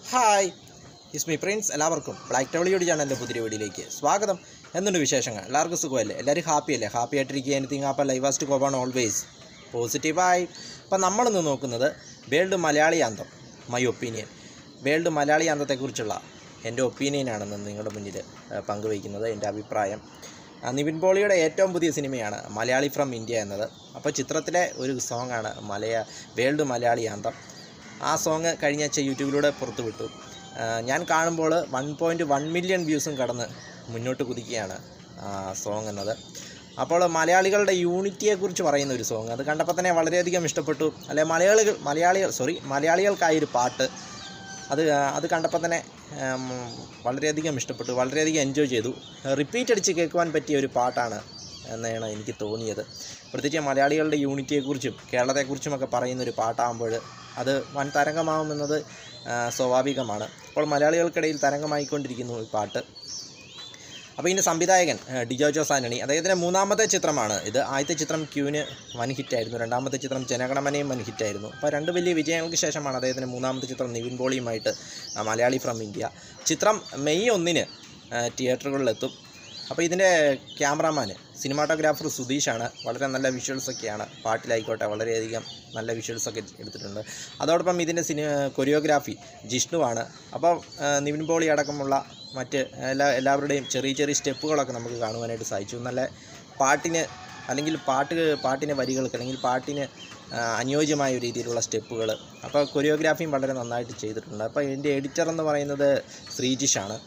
hi Ismi Prince എല്ലാവർക്കും black ടവളിയോട് ചാനലിൻ്റെ പുതിയ വീഡിയോയിലേക്ക് സ്വാഗതം എന്തുണ്ട് വിശേഷങ്ങൾ എല്ലാവർക്കും സുഖമല്ലേ എല്ലാവരും ഹാപ്പി അല്ലേ ഹാപ്പി ആയിട്ടിരിക്കുക എനിത്തിങ് ആപ്പ് ലൈവാസ്റ്റ് കോപ്പാൺ ഓൾവേസ് പോസിറ്റീവായി അപ്പം നമ്മളിന്ന് നോക്കുന്നത് വേൾഡ് മലയാളി അന്തം മൈ ഒപ്പീനിയൻ വേൾഡ് മലയാളി അന്തത്തെക്കുറിച്ചുള്ള എൻ്റെ ഒപ്പീനിയനാണെന്ന് നിങ്ങളുടെ മുന്നിൽ ഏഹ്, പങ്കുവയ്ക്കുന്നത് എൻ്റെ അഭിപ്രായം ആ, നിവിൻ പോളിയുടെ ഏറ്റവും പുതിയ സിനിമയാണ് മലയാളി ഫ്രം ഇന്ത്യ എന്നത് അപ്പോൾ ചിത്രത്തിലെ ഒരു സോങ്ങാണ് മലയാ വേൾഡ് മലയാളി അന്തം ആ സോങ് കഴിഞ്ഞ ആഴ്ച യൂട്യൂബിലൂടെ പുറത്തുവിട്ടു ആ, ഞാൻ കാണുമ്പോൾ വൺ പോയിൻറ്റ് വൺ മില്യൺ വ്യൂസും കടന്ന് മുന്നോട്ട് കുതിക്കുകയാണ് ആ സോങ് എന്നത് അപ്പോൾ മലയാളികളുടെ യൂണിറ്റിയെക്കുറിച്ച് പറയുന്ന ഒരു സോങ് അത് കണ്ടപ്പോൾ തന്നെ വളരെയധികം ഇഷ്ടപ്പെട്ടു അല്ലെ മലയാളികൾ മലയാളികൾ സോറി മലയാളികൾക്കായൊരു പാട്ട് അത് ആ, അത് കണ്ടപ്പോൾ തന്നെ ഉം, വളരെയധികം ഇഷ്ടപ്പെട്ടു വളരെയധികം എൻജോയ് ചെയ്തു റിപ്പീറ്റ് അടിച്ച് കേൾക്കുവാൻ പറ്റിയ ഒരു പാട്ടാണ് എന്നാണ് എനിക്ക് തോന്നിയത് പ്രത്യേകിച്ച് മലയാളികളുടെ യൂണിറ്റിയെക്കുറിച്ചും കേരളത്തെക്കുറിച്ചുമൊക്കെ പറയുന്ന ഒരു പാട്ടാകുമ്പോൾ അത് വൻ തരംഗമാവുമെന്നത് ആ, സ്വാഭാവികമാണ് അപ്പോൾ മലയാളികൾക്കിടയിൽ തരംഗമായിക്കൊണ്ടിരിക്കുന്നു ഈ പാട്ട് അപ്പോൾ ഇതിൻ്റെ സംവിധായകൻ ഏഹ്, ഡിജോ ജോസ് ആൻ്റണി അദ്ദേഹത്തിൻ്റെ മൂന്നാമത്തെ ചിത്രമാണ് ഇത് ആദ്യത്തെ ചിത്രം ക്യൂന് വൻ ഹിറ്റായിരുന്നു രണ്ടാമത്തെ ചിത്രം ജനഗണമനയും വൻ ഹിറ്റായിരുന്നു അപ്പോൾ രണ്ട് വലിയ വിജയങ്ങൾക്ക് ശേഷമാണ് അദ്ദേഹത്തിൻ്റെ മൂന്നാമത്തെ ചിത്രം നിവിൻ പോളിയുമായിട്ട് ആ, മലയാളി ഫ്രം ഇന്ത്യ ചിത്രം മെയ് ഒന്നിന് ഏഹ്, തിയേറ്ററുകളിലെത്തും അപ്പോൾ ഇതിൻ്റെ ക്യാമറാമാൻ സിനിമാറ്റോഗ്രാഫർ സുധീഷാണ് വളരെ നല്ല വിഷ്വൽസൊക്കെയാണ് പാട്ടിലായിക്കോട്ടെ വളരെയധികം നല്ല വിഷ്വൽസൊക്കെ എടുത്തിട്ടുണ്ട് അതോടൊപ്പം ഇതിൻ്റെ സിനി കൊറിയോഗ്രാഫി ജിഷ്ണുവാണ് അപ്പോൾ ആ, നിവിൻ പോളി അടക്കമുള്ള മറ്റ് എല്ലാ എല്ലാവരുടെയും ചെറിയ ചെറിയ സ്റ്റെപ്പുകളൊക്കെ നമുക്ക് കാണുവാനായിട്ട് സാധിച്ചു നല്ല പാട്ടിന് അല്ലെങ്കിൽ പാട്ട് പാട്ടിൻ്റെ വരികൾക്ക് അല്ലെങ്കിൽ പാട്ടിന് ആ, അനുയോജ്യമായ ഒരു രീതിയിലുള്ള സ്റ്റെപ്പുകൾ അപ്പോൾ കൊറിയോഗ്രാഫിയും വളരെ നന്നായിട്ട് ചെയ്തിട്ടുണ്ട് അപ്പോൾ ഇതിൻ്റെ എഡിറ്റർ എന്ന് പറയുന്നത് ശ്രീജിഷാണ്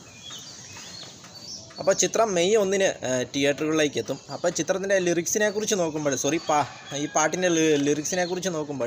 അപ്പോൾ ചിത്രം മെയ് ഒന്നിന് ഏഹ്, തിയേറ്ററുകളിലേക്ക് എത്തും അപ്പോൾ ചിത്രത്തിൻ്റെ ലിറിക്സിനെ കുറിച്ച് നോക്കുമ്പോൾ സോറി പാ ഈ പാട്ടിൻ്റെ ലിറിക്സിനെ കുറിച്ച് നോക്കുമ്പോൾ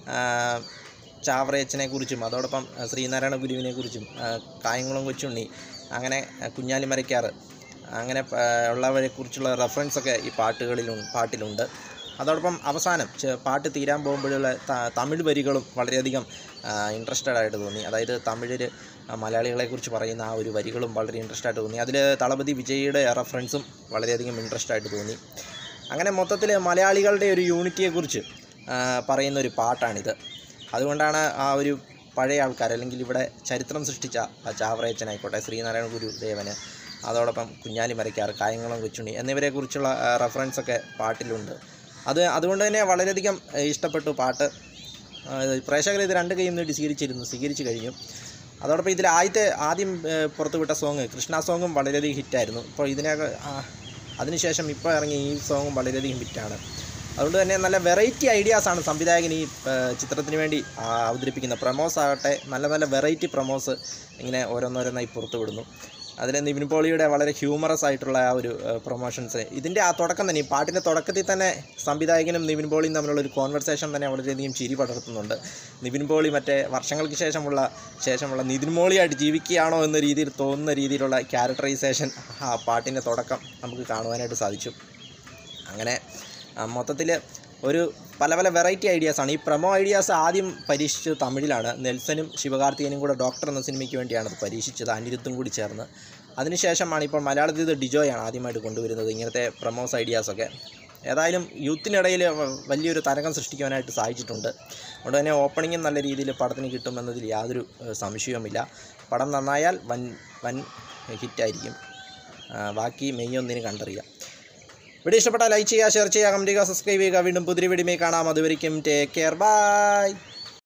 ചാവറയച്ചനെ കുറിച്ചും അതോടൊപ്പം ആ, ശ്രീനാരായണ ഗുരുവിനെ കുറിച്ചും കായംകുളം കൊച്ചുണ്ണി അങ്ങനെ ആ, കുഞ്ഞാലിമരയ്ക്കാറ് അങ്ങനെ ആ, ഉള്ളവരെ കുറിച്ചുള്ള റെഫറൻസൊക്കെ ഈ പാട്ടുകളിലും പാട്ടിലുണ്ട് അതോടൊപ്പം അവസാനം ചെ- പാട്ട് തീരാൻ പോകുമ്പോഴുള്ള ത- തമിഴ് വരികളും വളരെയധികം ഇൻട്രസ്റ്റഡ് ആയിട്ട് തോന്നി അതായത് തമിഴിൽ മലയാളികളെക്കുറിച്ച് പറയുന്ന ആ ഒരു വരികളും വളരെ ഇൻട്രസ്റ്റ് ആയിട്ട് തോന്നി അതിൽ തളപതി വിജയുടെ റെഫറൻസും വളരെയധികം ഇൻട്രസ്റ്റ് ആയിട്ട് തോന്നി അങ്ങനെ മൊത്തത്തിൽ മലയാളികളുടെ ഒരു യൂണിറ്റിയെക്കുറിച്ച് ആ, പറയുന്ന ഒരു പാട്ടാണിത് അതുകൊണ്ടാണ് ആ ഒരു പഴയ ആൾക്കാർ അല്ലെങ്കിൽ ഇവിടെ ചരിത്രം സൃഷ്ടിച്ച ആ ചാവറയച്ചനായിക്കോട്ടെ ശ്രീനാരായണ ഗുരു ദേവന് അതോടൊപ്പം കുഞ്ഞാലി മരക്കാർ കായംകുളം കൊച്ചുണ്ണി എന്നിവരെക്കുറിച്ചുള്ള റെഫറൻസൊക്കെ പാട്ടിലുണ്ട് അത് അതുകൊണ്ട് തന്നെ വളരെയധികം ഏഹ്, ഇഷ്ടപ്പെട്ടു പാട്ട് പ്രേക്ഷകർ ഇത് രണ്ട് കൈയും നീട്ടി സ്വീകരിച്ചിരുന്നു സ്വീകരിച്ചു കഴിഞ്ഞു അതോടൊപ്പം ഇതിൽ ആദ്യത്തെ ആദ്യം ഏഹ്, പുറത്തുവിട്ട സോങ് കൃഷ്ണ സോങ്ങും വളരെയധികം ഹിറ്റായിരുന്നു ഇപ്പോൾ ഇതിനൊക്കെ ആ, അതിനുശേഷം ഇപ്പോൾ ഇറങ്ങിയ ഈ സോങ്ങും വളരെയധികം ഹിറ്റാണ് അതുകൊണ്ട് തന്നെ നല്ല വെറൈറ്റി ഐഡിയാസാണ് സംവിധായകൻ ഈ ഏഹ്, ചിത്രത്തിന് വേണ്ടി ആ, അവതരിപ്പിക്കുന്നത് പ്രമോസ് ആകട്ടെ നല്ല നല്ല വെറൈറ്റി പ്രമോസ് ഇങ്ങനെ ഓരോന്നോരോന്നായി പുറത്തു വിടുന്നു അതിൽ നിവിൻ പോളിയുടെ വളരെ ഹ്യൂമറസ് ആയിട്ടുള്ള ആ ഒരു പ്രൊമോഷൻസ് ഇതിൻ്റെ ആ തുടക്കം തന്നെ ഈ പാട്ടിൻ്റെ തുടക്കത്തിൽ തന്നെ സംവിധായകനും നിവിൻ പോളിയും തമ്മിലുള്ള ഒരു കോൺവെർസേഷൻ തന്നെ വളരെയധികം ചിരി പടർത്തുന്നുണ്ട് നിവിൻ പോളി മറ്റേ വർഷങ്ങൾക്ക് ശേഷമുള്ള ശേഷമുള്ള നിതിൻ മോളിയായിട്ട് ജീവിക്കുകയാണോ എന്ന രീതിയിൽ തോന്നുന്ന രീതിയിലുള്ള ക്യാരക്ടറൈസേഷൻ ആ പാട്ടിൻ്റെ തുടക്കം നമുക്ക് കാണുവാനായിട്ട് സാധിച്ചു അങ്ങനെ മൊത്തത്തിൽ ഒരു പല പല വെറൈറ്റി ഐഡിയാസാണ് ഈ പ്രൊമോ ഐഡിയാസ് ആദ്യം പരീക്ഷിച്ചത് തമിഴിലാണ് നെൽസനും ശിവകാർത്തികനും കൂടെ ഡോക്ടർ എന്ന സിനിമയ്ക്ക് വേണ്ടിയാണ് അത് പരീക്ഷിച്ചത് അനിരുദ്ധും കൂടി ചേർന്ന് അതിനുശേഷമാണ് ഇപ്പോൾ മലയാളത്തിൽ ഇത് ഡിജോയാണ് ആദ്യമായിട്ട് കൊണ്ടുവരുന്നത് ഇങ്ങനത്തെ പ്രൊമോസ് ഐഡിയാസൊക്കെ ഏതായാലും യൂത്തിനിടയിൽ വലിയൊരു തരംഗം സൃഷ്ടിക്കുവാനായിട്ട് സാധിച്ചിട്ടുണ്ട് അതുകൊണ്ട് തന്നെ ഓപ്പണിങ്ങും നല്ല രീതിയിൽ പടത്തിന് കിട്ടുമെന്നതിൽ യാതൊരു ഏഹ്, സംശയവുമില്ല പടം നന്നായാൽ വൻ വൻ ഹിറ്റായിരിക്കും ആ, ബാക്കി മെയ് ഒന്നിന് കണ്ടറിയാം വീഡിയോ ഇഷ്ടപ്പെട്ടാൽ ലൈക്ക് ചെയ്യുക ഷെയർ ചെയ്യുക കമൻറ്റ് ചെയ്യുക സബ്സ്ക്രൈബ് ചെയ്യുക വീണ്ടും പുതിയ വീഡിയോ കാണാം അതുവരെയും ടേക്ക് കെയർ ബൈ